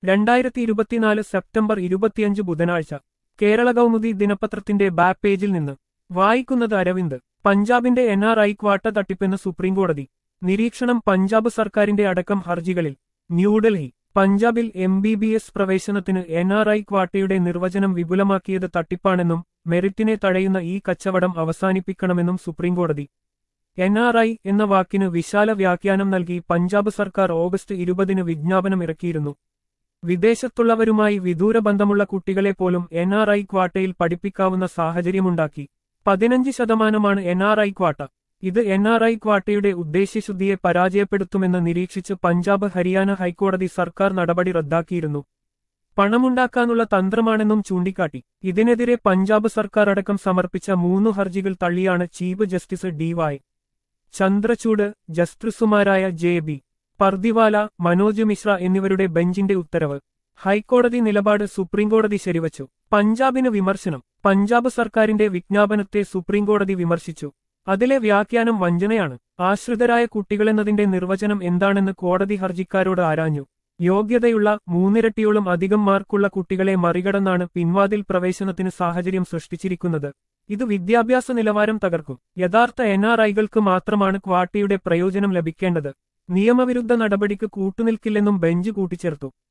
രണ്ടായിരത്തി ഇരുപത്തിനാല് സെപ്റ്റംബർ ഇരുപത്തിയഞ്ച് ബുധനാഴ്ച കേരള കൗമുദി ദിനപത്രത്തിന്റെ ബാക്ക് പേജിൽ നിന്ന് വായിക്കുന്നത് Aravind പഞ്ചാബിന്റെ N R I quota തട്ടിപ്പെന്ന് സുപ്രീംകോടതി നിരീക്ഷണം പഞ്ചാബ് സർക്കാരിന്റെ അടക്കം ഹർജികളിൽ ന്യൂഡൽഹി പഞ്ചാബിൽ എം ബി ബി എസ് പ്രവേശനത്തിന് എൻ ആർ ഐ ക്വാട്ടയുടെ നിർവചനം വിപുലമാക്കിയത് തട്ടിപ്പാണെന്നും മെറിറ്റിനെ തടയുന്ന ഈ കച്ചവടം അവസാനിപ്പിക്കണമെന്നും സുപ്രീംകോടതി എൻ ആർ ഐ എന്ന വാക്കിന് വിശാല വ്യാഖ്യാനം നൽകി പഞ്ചാബ് സർക്കാർ ഓഗസ്റ്റ് ഇരുപതിന് വിജ്ഞാപനം ഇറക്കിയിരുന്നു വിദേശത്തുള്ളവരുമായി വിദൂര ബന്ധമുള്ള കുട്ടികളെ പോലും എൻ ആർ ഐ ക്വാട്ടയിൽ പഠിപ്പിക്കാവുന്ന സാഹചര്യമുണ്ടാക്കി പതിനഞ്ച് ശതമാനമാണ് എൻ ആർ ഐ ക്വാട്ട ഇത് എൻ ആർ ഐ ക്വാട്ടയുടെ ഉദ്ദേശ്യശുദ്ധിയെ പരാജയപ്പെടുത്തുമെന്ന് നിരീക്ഷിച്ച് പഞ്ചാബ് ഹരിയാന ഹൈക്കോടതി സർക്കാർ നടപടി റദ്ദാക്കിയിരുന്നു പണമുണ്ടാക്കാനുള്ള തന്ത്രമാണെന്നും ചൂണ്ടിക്കാട്ടി ഇതിനെതിരെ പഞ്ചാബ് സർക്കാർ അടക്കം സമർപ്പിച്ച മൂന്നു ഹർജികൾ തള്ളിയാണ് ചീഫ് ജസ്റ്റിസ് ഡിവൈ ചന്ദ്രചൂഡ് ജസ്റ്റിസുമാരായ ജെ ബി പർദിവാല മനോജ് മിശ്ര എന്നിവരുടെ ബെഞ്ചിന്റെ ഉത്തരവ് ഹൈക്കോടതി നിലപാട് സുപ്രീംകോടതി ശരിവച്ചു പഞ്ചാബിന് വിമർശനം പഞ്ചാബ് സർക്കാരിന്റെ വിജ്ഞാപനത്തെ സുപ്രീംകോടതി വിമർശിച്ചു അതിലെ വ്യാഖ്യാനം വഞ്ചനയാണ് ആശ്രിതരായ കുട്ടികളെന്നതിന്റെ നിർവചനം എന്താണെന്ന് കോടതി ഹർജിക്കാരോട് ആരാഞ്ഞു യോഗ്യതയുള്ള മൂന്നിരട്ടിയോളം അധികം മാർക്കുള്ള കുട്ടികളെ മറികടന്നാണ് പിൻവാതിൽ പ്രവേശനത്തിന് സാഹചര്യം സൃഷ്ടിച്ചിരിക്കുന്നത് ഇത് വിദ്യാഭ്യാസ നിലവാരം തകർക്കും യഥാർത്ഥ എൻ ആർ ഐകൾക്ക് മാത്രമാണ് ക്വാട്ടിയുടെ പ്രയോജനം ലഭിക്കേണ്ടത് നിയമവിരുദ്ധ നടപടിക്ക് കൂട്ടുനിൽക്കില്ലെന്നും ബെഞ്ച് കൂട്ടിച്ചേർത്തു